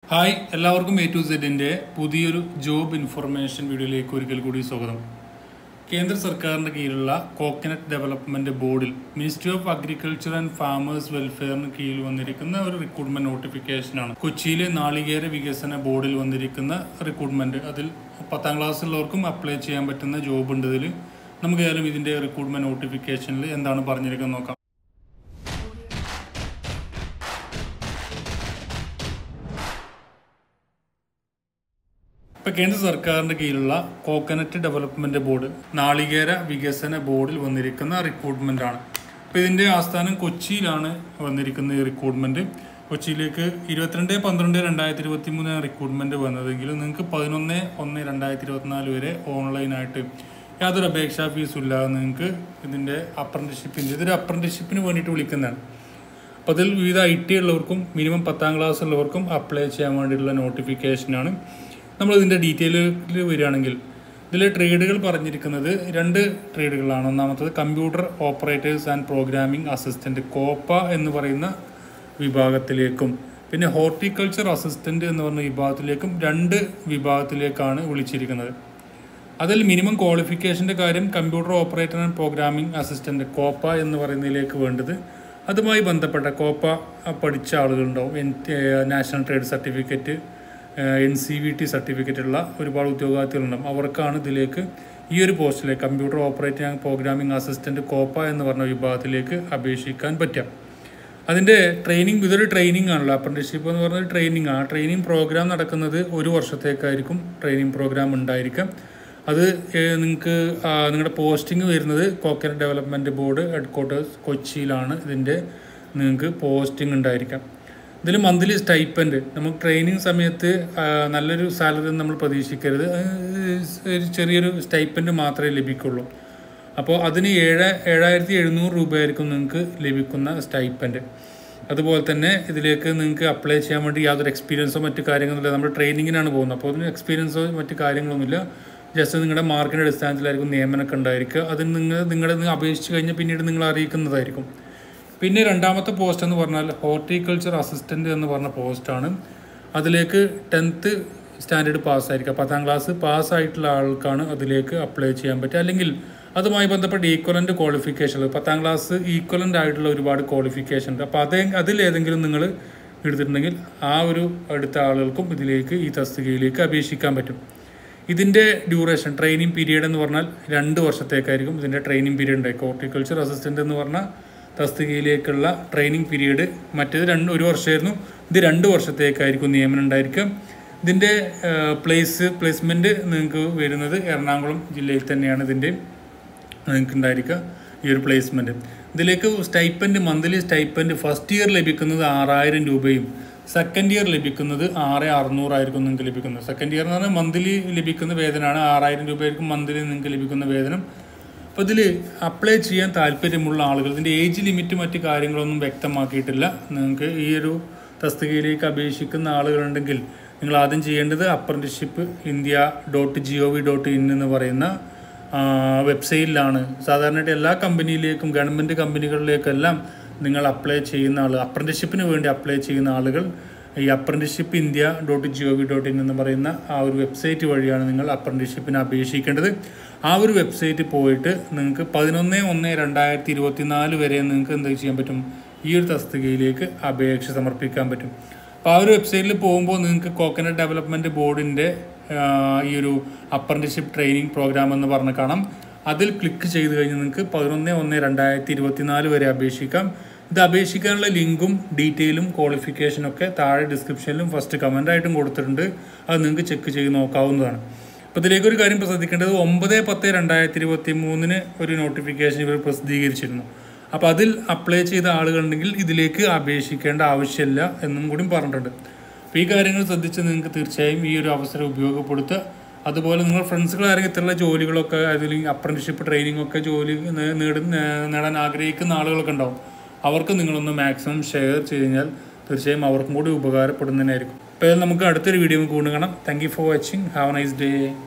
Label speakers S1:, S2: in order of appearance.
S1: hi എല്ലാവർക്കും A to സെഡിൻ്റെ പുതിയൊരു job information വീഡിയോയിലേക്ക് ഒരിക്കൽ കൂടി സ്വാഗതം കേന്ദ്ര സർക്കാരിൻ്റെ കീഴിലുള്ള കോക്കനട്ട് ഡെവലപ്മെൻറ്റ് ബോർഡിൽ ministry of agriculture and farmers വെൽഫെയറിന് കീഴിൽ വന്നിരിക്കുന്ന ഒരു റിക്രൂട്ട്മെന്റ് നോട്ടിഫിക്കേഷനാണ് കൊച്ചിയിലെ നാളികേര വികസന ബോർഡിൽ വന്നിരിക്കുന്ന റിക്രൂട്ട്മെന്റ് അതിൽ പത്താം ക്ലാസ്സിലുള്ളവർക്കും അപ്ലൈ ചെയ്യാൻ പറ്റുന്ന ജോബ് ഉണ്ട് ഇതിൽ നമുക്ക് ഏതായാലും ഇതിൻ്റെ റിക്രൂട്ട്മെന്റ് നോട്ടിഫിക്കേഷനിൽ എന്താണ് പറഞ്ഞിരിക്കുന്നത് നോക്കാം ഇപ്പൊ കേന്ദ്ര സർക്കാരിന്റെ കീഴിലുള്ള കോക്കനറ്റ് ഡെവലപ്മെന്റ് ബോർഡ് നാളികേര വികസന ബോർഡിൽ വന്നിരിക്കുന്ന റിക്രൂട്ട്മെന്റ് ആണ് അപ്പൊ ഇതിന്റെ ആസ്ഥാനം കൊച്ചിയിലാണ് വന്നിരിക്കുന്ന ഈ റിക്രൂട്ട്മെന്റ് കൊച്ചിയിലേക്ക് ഇരുപത്തിരണ്ട് പന്ത്രണ്ട് രണ്ടായിരത്തി ഇരുപത്തി മൂന്ന് റിക്രൂട്ട്മെന്റ് വന്നതെങ്കിലും നിങ്ങൾക്ക് പതിനൊന്ന് ഒന്ന് രണ്ടായിരത്തി ഇരുപത്തിനാല് വരെ ഓൺലൈനായിട്ട് യാതൊരു അപേക്ഷാ ഫീസും ഇല്ലാതെ നിങ്ങൾക്ക് ഇതിന്റെ അപ്രന്റീഷിപ്പിന്റെ ഇതൊരു അപ്രന്റീഷിപ്പിന് വേണ്ടിയിട്ട് വിളിക്കുന്നതാണ് അപ്പോൾ അതിൽ വിവിധ ഐ ടി ഉള്ളവർക്കും മിനിമം പത്താം ക്ലാസ് ഉള്ളവർക്കും അപ്ലൈ ചെയ്യാൻ വേണ്ടിയിട്ടുള്ള നോട്ടിഫിക്കേഷനാണ് നമ്മൾ ഇതിൻ്റെ ഡീറ്റെയിലിൽ വരികയാണെങ്കിൽ ഇതിലെ ട്രേഡുകൾ പറഞ്ഞിരിക്കുന്നത് രണ്ട് ട്രേഡുകളാണ് ഒന്നാമത്തത് computer operators and programming assistant COPA എന്ന് പറയുന്ന വിഭാഗത്തിലേക്കും പിന്നെ ഹോർട്ടിക്കൾച്ചർ അസിസ്റ്റൻറ്റ് എന്ന് പറഞ്ഞ വിഭാഗത്തിലേക്കും രണ്ട് വിഭാഗത്തിലേക്കാണ് വിളിച്ചിരിക്കുന്നത് അതിൽ മിനിമം ക്വാളിഫിക്കേഷൻ്റെ കാര്യം computer operator and programming assistant COPA എന്ന് പറയുന്നതിലേക്ക് വേണ്ടത് അതുമായി ബന്ധപ്പെട്ട കോപ്പ പഠിച്ച ആളുകളുണ്ടാവും N national trade certificate N C V T certificate ഉള്ള ഒരുപാട് ഉദ്യോഗാർത്ഥികളുണ്ടാവും അവർക്കാണ് ഇതിലേക്ക് ഈ ഒരു പോസ്റ്റിലേക്ക് computer operating and programming assistant COPA എന്ന് പറഞ്ഞ വിഭാഗത്തിലേക്ക് അപേക്ഷിക്കാൻ പറ്റുക അതിൻ്റെ ട്രെയിനിങ് ഇതൊരു ട്രെയിനിങ് ആണല്ലോ അപ്രന്റീഷിപ്പ് എന്ന് പറഞ്ഞൊരു ട്രെയിനിങ് ആണ് ട്രെയിനിങ് പ്രോഗ്രാം നടക്കുന്നത് ഒരു വർഷത്തേക്കായിരിക്കും ട്രെയിനിങ് പ്രോഗ്രാം ഉണ്ടായിരിക്കാം അത് നിങ്ങൾക്ക് നിങ്ങളുടെ പോസ്റ്റിംഗ് വരുന്നത് coconut development board headquarters കൊച്ചിയിലാണ് ഇതിൻ്റെ നിങ്ങൾക്ക് പോസ്റ്റിംഗ് ഉണ്ടായിരിക്കാം ഇതിൽ മന്ത്ലി സ്റ്റൈപ്പൻഡ് നമുക്ക് ട്രെയിനിങ് സമയത്ത് നല്ലൊരു സാലറി നമ്മൾ പ്രതീക്ഷിക്കരുത് ഒരു ചെറിയൊരു സ്റ്റൈപ്പൻഡ് മാത്രമേ ലഭിക്കുള്ളൂ അപ്പോൾ അതിന് ഏഴ് ഏഴായിരത്തി എഴുന്നൂറ് രൂപയായിരിക്കും നിങ്ങൾക്ക് ലഭിക്കുന്ന സ്റ്റൈപ്പൻഡ് അതുപോലെ തന്നെ ഇതിലേക്ക് നിങ്ങൾക്ക് അപ്ലൈ ചെയ്യാൻ വേണ്ടി യാതൊരു എക്സ്പീരിയൻസോ മറ്റു കാര്യങ്ങളൊന്നുമില്ല നമ്മൾ ട്രെയിനിങ്ങിനാണ് പോകുന്നത് അപ്പോൾ അതിന് എക്സ്പീരിയൻസോ മറ്റു കാര്യങ്ങളൊന്നുമില്ല ജസ്റ്റ് നിങ്ങളുടെ മാർക്കിൻ്റെ അടിസ്ഥാനത്തിലായിരിക്കും നിയമനമൊക്കെ ഉണ്ടായിരിക്കുക അതിന് നിങ്ങൾ നിങ്ങളുടെ നിങ്ങൾ അപേക്ഷിച്ച് കഴിഞ്ഞാൽ പിന്നീട് നിങ്ങൾ അറിയിക്കുന്നതായിരിക്കും പിന്നെ രണ്ടാമത്തെ പോസ്റ്റ് എന്ന് പറഞ്ഞാൽ ഹോർട്ടിക്കൾച്ചർ അസിസ്റ്റൻ്റ് എന്ന് പറഞ്ഞ പോസ്റ്റാണ് അതിലേക്ക് ടെൻത്ത് സ്റ്റാൻഡേർഡ് പാസ്സായിരിക്കുക പത്താം ക്ലാസ് പാസ്സായിട്ടുള്ള ആൾക്കാണ് അതിലേക്ക് അപ്ലൈ ചെയ്യാൻ പറ്റുക അല്ലെങ്കിൽ അതുമായി ബന്ധപ്പെട്ട ഈക്വലൻ്റ് ക്വാളിഫിക്കേഷൻ പത്താം ക്ലാസ് ഈക്വലൻ്റ് ആയിട്ടുള്ള ഒരുപാട് ക്വാളിഫിക്കേഷൻ ഉണ്ട് അപ്പോൾ അതേ അതിലേതെങ്കിലും നിങ്ങൾ എടുത്തിട്ടുണ്ടെങ്കിൽ ആ ഒരു അടുത്ത ആളുകൾക്കും ഇതിലേക്ക് ഈ തസ്തികയിലേക്ക് അപേക്ഷിക്കാൻ പറ്റും ഇതിൻ്റെ ഡ്യൂറേഷൻ ട്രെയിനിങ് പീരീഡ് എന്ന് പറഞ്ഞാൽ രണ്ട് വർഷത്തേക്കായിരിക്കും ഇതിൻ്റെ ട്രെയിനിങ് പീരീഡ് ഉണ്ടായിരിക്കും ഹോർട്ടിക്കൾച്ചർ അസിസ്റ്റൻ്റ് എന്ന് പറഞ്ഞാൽ തസ്തികയിലേക്കുള്ള ട്രെയിനിങ് പീരീഡ് മറ്റേത് രണ്ട് ഒരു വർഷമായിരുന്നു ഇത് രണ്ട് വർഷത്തേക്കായിരിക്കും നിയമനം ഉണ്ടായിരിക്കുക ഇതിൻ്റെ പ്ലേസ് പ്ലേസ്മെൻറ്റ് നിങ്ങൾക്ക് വരുന്നത് എറണാകുളം ജില്ലയിൽ തന്നെയാണ് ഇതിൻ്റെ നിങ്ങൾക്ക് ഉണ്ടായിരിക്കുക ഈ ഒരു പ്ലേസ്മെൻറ്റ് ഇതിലേക്ക് stipend monthly stipend first year ലഭിക്കുന്നത് ആറായിരം രൂപയും സെക്കൻഡ് ഇയർ ലഭിക്കുന്നത് ആറ് അറുന്നൂറായിരിക്കും നിങ്ങൾക്ക് ലഭിക്കുന്നത് സെക്കൻഡ് ഇയർ എന്ന് പറഞ്ഞാൽ മന്ത്ലി ലഭിക്കുന്ന വേതനമാണ് ആറായിരം രൂപയായിരിക്കും മന്ത്ലി നിങ്ങൾക്ക് ലഭിക്കുന്ന വേതനം അപ്പോൾ ഇതിൽ അപ്ലൈ ചെയ്യാൻ താല്പര്യമുള്ള ആളുകൾ ഇതിൻ്റെ ഏജ് ലിമിറ്റ് മറ്റ് കാര്യങ്ങളൊന്നും വ്യക്തമാക്കിയിട്ടില്ല നിങ്ങൾക്ക് ഈ ഒരു തസ്തികയിലേക്ക് അപേക്ഷിക്കുന്ന ആളുകളുണ്ടെങ്കിൽ നിങ്ങൾ ആദ്യം ചെയ്യേണ്ടത് apprenticeship India dot G O V dot in എന്ന് പറയുന്ന വെബ്സൈറ്റിലാണ് സാധാരണയായിട്ട് എല്ലാ കമ്പനിയിലേക്കും ഗവൺമെൻറ് കമ്പനികളിലേക്കെല്ലാം നിങ്ങൾ അപ്ലൈ ചെയ്യുന്ന ആൾ അപ്രന്റിഷിപ്പിന് വേണ്ടി അപ്ലൈ ചെയ്യുന്ന ആളുകൾ ഈ apprenticeship India dot G O V dot in എന്ന് പറയുന്ന ആ ഒരു വെബ്സൈറ്റ് വഴിയാണ് നിങ്ങൾ അപ്രന്റിഷിപ്പിന് അപേക്ഷിക്കേണ്ടത് ആ ഒരു വെബ്സൈറ്റിൽ പോയിട്ട് നിങ്ങൾക്ക് പതിനൊന്ന് ഒന്ന് രണ്ടായിരത്തി ഇരുപത്തി നാല് വരെ നിങ്ങൾക്ക് എന്ത് ചെയ്യാൻ പറ്റും ഈ ഒരു തസ്തികയിലേക്ക് അപേക്ഷ സമർപ്പിക്കാൻ പറ്റും അപ്പോൾ ആ ഒരു വെബ്സൈറ്റിൽ പോകുമ്പോൾ നിങ്ങൾക്ക് കോക്കനട്ട് ഡെവലപ്മെൻറ്റ് ബോർഡിൻ്റെ ഈ ഒരു അപ്രന്റിഷിപ്പ് ട്രെയിനിങ് പ്രോഗ്രാം എന്ന് പറഞ്ഞ് കാണാം അതിൽ ക്ലിക്ക് ചെയ്ത് കഴിഞ്ഞ് നിങ്ങൾക്ക് പതിനൊന്ന് ഒന്ന് രണ്ടായിരത്തി ഇരുപത്തി നാല് വരെ അപേക്ഷിക്കാം ഇത് അപേക്ഷിക്കാനുള്ള ലിങ്കും ഡീറ്റെയിലും ക്വാളിഫിക്കേഷനും ഒക്കെ താഴെ ഡിസ്ക്രിപ്ഷനിലും ഫസ്റ്റ് കമൻ്റായിട്ടും കൊടുത്തിട്ടുണ്ട് അത് നിങ്ങൾക്ക് ചെക്ക് ചെയ്ത് നോക്കാവുന്നതാണ് അപ്പോൾ ഇതിലേക്ക് ഒരു കാര്യം ശ്രദ്ധിക്കേണ്ടത് ഒമ്പത് പത്ത് രണ്ടായിരത്തി ഇരുപത്തി മൂന്നിന് ഒരു നോട്ടിഫിക്കേഷൻ ഇവർ പ്രസിദ്ധീകരിച്ചിരുന്നു അപ്പോൾ അതിൽ അപ്ലൈ ചെയ്ത ആളുകളുണ്ടെങ്കിൽ ഇതിലേക്ക് അപേക്ഷിക്കേണ്ട ആവശ്യമില്ല എന്നും കൂടി പറഞ്ഞിട്ടുണ്ട് അപ്പോൾ ഈ കാര്യങ്ങൾ ശ്രദ്ധിച്ച് നിങ്ങൾക്ക് തീർച്ചയായും ഈ ഒരു അവസരം ഉപയോഗപ്പെടുത്തുക അതുപോലെ നിങ്ങൾ ഫ്രണ്ട്സുകൾ ആരെങ്കിലും ഇത്തരമുള്ള ജോലികളൊക്കെ അതിൽ അപ്രന്റിഷിപ്പ് ട്രെയിനിങ് ഒക്കെ ജോലി നേടാൻ ആഗ്രഹിക്കുന്ന ആളുകളൊക്കെ ഉണ്ടാവും അവർക്ക് നിങ്ങളൊന്ന് മാക്സിമം ഷെയർ ചെയ്ത് കഴിഞ്ഞാൽ തീർച്ചയായും അവർക്കും കൂടി ഉപകാരപ്പെടുന്നതിനായിരിക്കും അപ്പോൾ നമുക്ക് അടുത്തൊരു വീഡിയോ കൂടി കാണാം thank you for watching have nice day